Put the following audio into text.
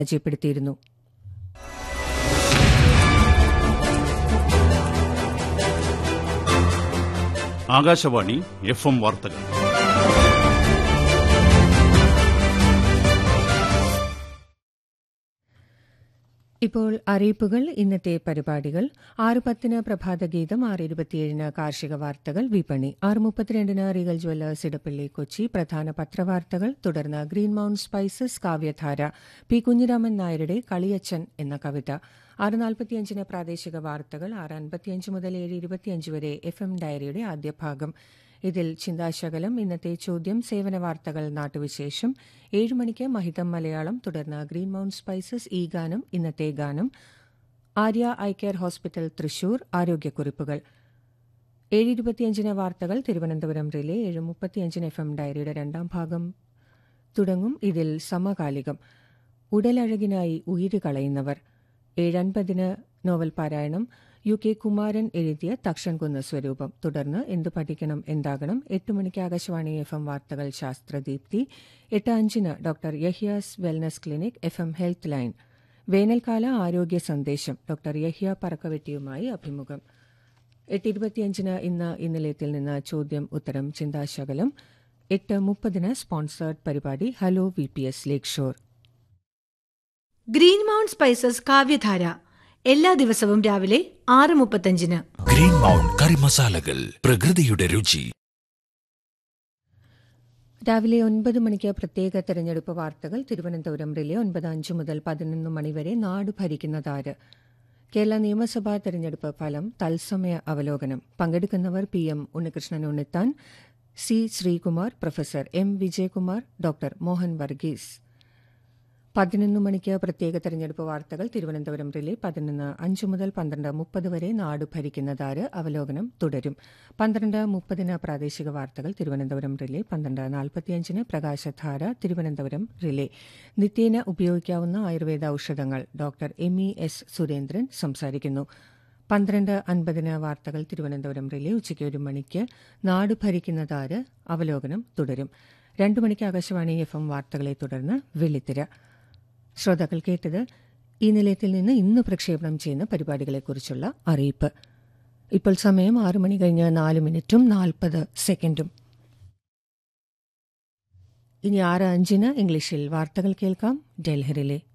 പരാജയപ്പെടുത്തിയിരുന്നു Akashvani F M വാർത്തകൾ ഇപ്പോൾ അറിയിപ്പുകൾ ഇന്നത്തെ പരിപാടികൾ ആറ് പത്തിന് പ്രഭാതഗീതം ആറ് ഇരുപത്തിയേഴിന് കാർഷിക വാർത്തകൾ വിപണി ആറ് മുപ്പത്തിരണ്ടിന് റീഗൽ ജ്വല്ലേഴ്സ് ഇടപ്പള്ളി കൊച്ചി പ്രധാന പത്രവാർത്തകൾ തുടർന്ന് green mount spices Kavyadhara P Kunhiraman നായരുടെ കളിയച്ചൻ എന്ന കവിത ആറ് നാൽപ്പത്തിയഞ്ചിന് പ്രാദേശിക വാർത്തകൾ ആറ് അൻപത്തിയഞ്ച് മുതൽ ഏഴ് ഇരുപത്തിയഞ്ച് വരെ എഫ് എം ഡയറിയുടെ ആദ്യ ഭാഗം ഇതിൽ ചിന്താശകലം ഇന്നത്തെ ചോദ്യം സേവന വാർത്തകൾ നാട്ടുവിശേഷം ഏഴ് മണിക്ക് മഹിതം മലയാളം തുടർന്ന് ഗ്രീൻ മൌണ്ട് സ്പൈസസ് ഈ ഗാനം ഇന്നത്തെ ഗാനം Arya eye care hospital Thrissur ആരോഗ്യക്കുറിപ്പുകൾ ഏഴ് ഇരുപത്തിയഞ്ചിന് വാർത്തകൾ തിരുവനന്തപുരം റിലേ ഏഴ് മുപ്പത്തിയഞ്ചിന് എഫ് എം ഡയറിയുടെ രണ്ടാം ഭാഗം തുടങ്ങും ഇതിൽ സമകാലികം ഉടലഴകിനായി ഉയിര് കളയുന്നവർ ഏഴൻപതിന് നോവൽ പാരായണം യു കെ കുമാരൻ എഴുതിയ തക്ഷൻകുന്ന് സ്വരൂപം തുടർന്ന് എന്തു പഠിക്കണം എന്താകണം എട്ട് മണിക്ക് ആകാശവാണി എഫ് എം വാർത്തകൾ ശാസ്ത്രദീപ്തി എട്ട് അഞ്ചിന് doctor Yahiyas wellness clinic F M health line വേനൽക്കാല ആരോഗ്യ സന്ദേശം ഡോക്ടർ യഹിയ പറക്കവെട്ടിയുമായി അഭിമുഖം എട്ട് ഇരുപത്തിയഞ്ചിന് ഇന്ന് ഇന്നലത്തിൽ നിന്ന് ചോദ്യം ഉത്തരം ചിന്താശകലം എട്ട് മുപ്പതിന് സ്പോൺസേർഡ് പരിപാടി hello V P S lakeshore green mount spices Kavyadhara എല്ലാ ദിവസവും രാവിലെ ആറ് മുപ്പത്തഞ്ചിന് ഗ്രീൻ മൗണ്ട് കറി മസാലകൾ പ്രകൃതിയുടെ രുചി രാവിലെ ഒൻപത് മണിക്ക് പ്രത്യേക തെരഞ്ഞെടുപ്പ് വാർത്തകൾ തിരുവനന്തപുരം റിലേ ഒൻപത് അഞ്ച് മുതൽ പതിനൊന്ന് മണിവരെ നാട് ഭരിക്കുന്നതാര് കേരള നിയമസഭാ തെരഞ്ഞെടുപ്പ് ഫലം തത്സമയ അവലോകനം പങ്കെടുക്കുന്നവർ P M Unnikrishnan Unnithan C Sreekumar professor M Vijayakumar doctor Mohan Varghese പതിനൊന്ന് മണിക്ക് പ്രത്യേക തെരഞ്ഞെടുപ്പ് വാർത്തകൾ തിരുവനന്തപുരം റിലേ പതിനൊന്ന് അഞ്ച് മുതൽ പന്ത്രണ്ട് മുപ്പത് വരെ നാട് ഭരിക്കുന്നതാര് അവലോകനം തുടരും പന്ത്രണ്ട് മുപ്പതിന് പ്രാദേശിക വാർത്തകൾ തിരുവനന്തപുരം റിലേ പന്ത്രണ്ട് നാൽപ്പത്തിയഞ്ചിന് പ്രകാശധാര തിരുവനന്തപുരം റിലേ നിത്യേന ഉപയോഗിക്കാവുന്ന ആയുർവേദ ഔഷധങ്ങൾ doctor M E S Surendran സംസാരിക്കുന്നു പന്ത്രണ്ട് അൻപതിന് വാർത്തകൾ തിരുവനന്തപുരം റിലേ ഉച്ചയ്ക്ക് ഒരു മണിക്ക് നാട് ഭരിക്കുന്നതാര് അവലോകനം തുടരും രണ്ടു മണിക്ക് ആകാശവാണി എഫ് എം വാർത്തകളെ തുടർന്ന് വെള്ളിത്തിര ശ്രോതാക്കൾ കേട്ടത് ഈ നിലയത്തിൽ നിന്ന് ഇന്ന് പ്രക്ഷേപണം ചെയ്യുന്ന പരിപാടികളെക്കുറിച്ചുള്ള അറിയിപ്പ് ഇപ്പോൾ സമയം ആറ് മണി കഴിഞ്ഞ് നാല് മിനിറ്റും നാൽപ്പത് സെക്കൻഡും ഇനി ആറ് അഞ്ചിന് ഇംഗ്ലീഷിൽ വാർത്തകൾ കേൾക്കാം ഡൽഹിയിലെ